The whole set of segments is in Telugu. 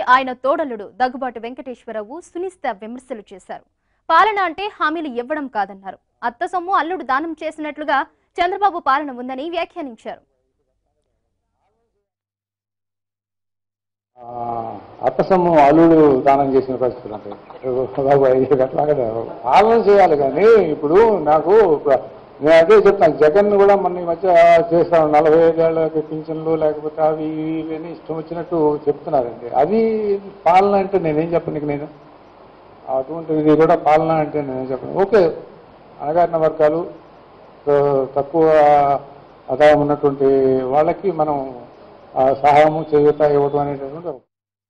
ఆయన తోడలుడు దగ్గుబాటి వెంకటేశ్వరరావు సునిశ్చిత విమర్శలు చేశారు పాలన అంటే హామీలు ఇవ్వడం కాదన్నారు అత్త సొమ్ము అల్లుడు దానం చేసినట్లుగా చంద్రబాబు పాలన ఉందని వ్యాఖ్యానించారు ఆ, అత్త సొమ్ము అల్లుడు దానం చేసిన పరిస్థితులు ఉంటాయి బాబు ఐదు అట్లాగే పాలన చేయాలి కానీ ఇప్పుడు నాకు ఇప్పుడు నేను అదే చెప్తాను జగన్ కూడా మొన్న ఈ మధ్య చేస్తాను నలభై ఐదేళ్ళకి పింఛన్లు లేకపోతే అవి ఇవి అని ఇష్టం వచ్చినట్టు చెప్తున్నారండి అది పాలన అంటే నేనేం చెప్పను నీకు నేను అటువంటి ఇది కూడా పాలన అంటే నేనేం చెప్పను ఓకే అణగారిన వర్గాలు ఆ, తక్కువ ఆదాయం ఉన్నటువంటి వాళ్ళకి మనం ఆ, సహాయము చేయూత ఇవ్వడం అనేటటువంటి ఒక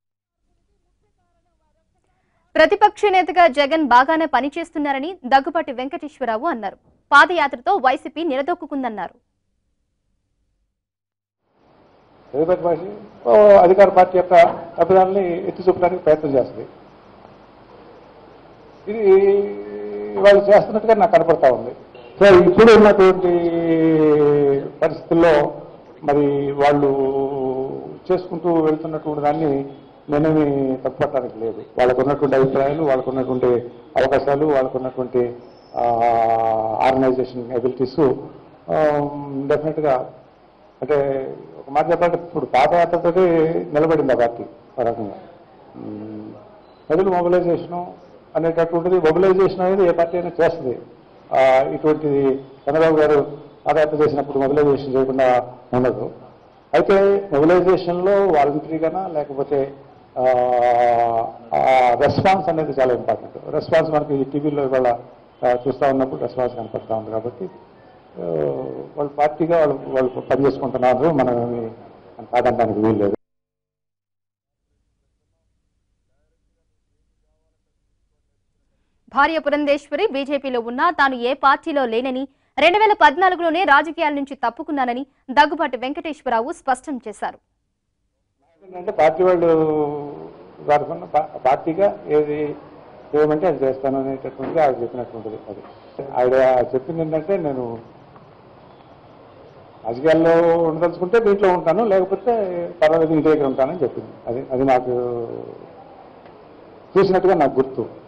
ప్రతిపక్ష నేతగా జగన్ బాగానే పనిచేస్తున్నారని దగ్గుబాటి వెంకటేశ్వరరావు అన్నారు పాదయాత్రతో వైసీపీ నిలదొక్కుందన్నారు ప్రతిపక్ష పార్టీ ఓ అధికార పార్టీ యొక్క తప్పిదాలని ఎత్తి చూపడానికి ప్రయత్నం చేస్తుంది ఇది వాళ్ళు చేస్తున్నట్టుగా నాకు కనపడతా ఉంది సో ఇప్పుడు ఉన్నటువంటి పరిస్థితుల్లో మరి వాళ్ళు చేసుకుంటూ వెళ్తున్నటువంటి దాన్ని నేనేమి తప్పుపట్టడానికి లేదు వాళ్ళకు ఉన్నటువంటి అభిప్రాయాలు వాళ్ళకు ఉన్నటువంటి అవకాశాలు వాళ్ళకు ఉన్నటువంటి ఆర్గనైజేషన్ ఎబిలిటీస్ డెఫినెట్గా అంటే ఒక మాట చెప్పాలంటే ఇప్పుడు పాదయాత్రతో నిలబడింది ఆ పార్టీ ఆ రకంగా ఉమ్, ప్రజలు మొబిలైజేషను అనేటటువంటిది మొబిలైజేషన్ అనేది ఏ పార్టీ అయినా చేస్తుంది ఆ, ఇటువంటి చంద్రబాబు గారు పాదయాత్ర చేసినప్పుడు మొబిలైజేషన్ చేయకుండా ఉండదు అయితే మొబిలైజేషన్లో వాలంటరీగానా లేకపోతే రెస్పాన్స్ అనేది చాలా ఇంపార్టెంట్ రెస్పాన్స్ మనకి టీవీలో ఇవాళ ఆ, చూస్తా ఉన్నప్పుడు రెస్పాన్స్ కనపడతా ఉంది కాబట్టి ఆ, వాళ్ళ పార్టీగా వాళ్ళు వాళ్ళు పనిచేసుకుంటున్నారు మనం ఏమి కాదనడానికి వీలు లేదు భార్య పురంధేశ్వరి బీజేపీలో ఉన్నా తాను ఏ పార్టీలో లేనని రెండు వేల పద్నాలుగులోనే రాజకీయాల నుంచి తప్పుకున్నానని దగ్గుబాటి వెంకటేశ్వరరావు స్పష్టం చేశారు ఏంటంటే పార్టీ వాళ్ళు వాడుకున్న పా- పార్టీగా ఏది చేయమంటే అది చేస్తాను అనేటటువంటిది ఆవిడ చెప్పినటువంటిది అది ఆవిడ చెప్పింది ఏంటంటే నేను రాజకీయాల్లో ఉండదలుచుకుంటే దీంట్లో ఉంటాను లేకపోతే పర్వాలేదు ఇంటి దగ్గర ఉంటానని చెప్పింది అది అది నాకు చూసినట్టుగా నాకు గుర్తు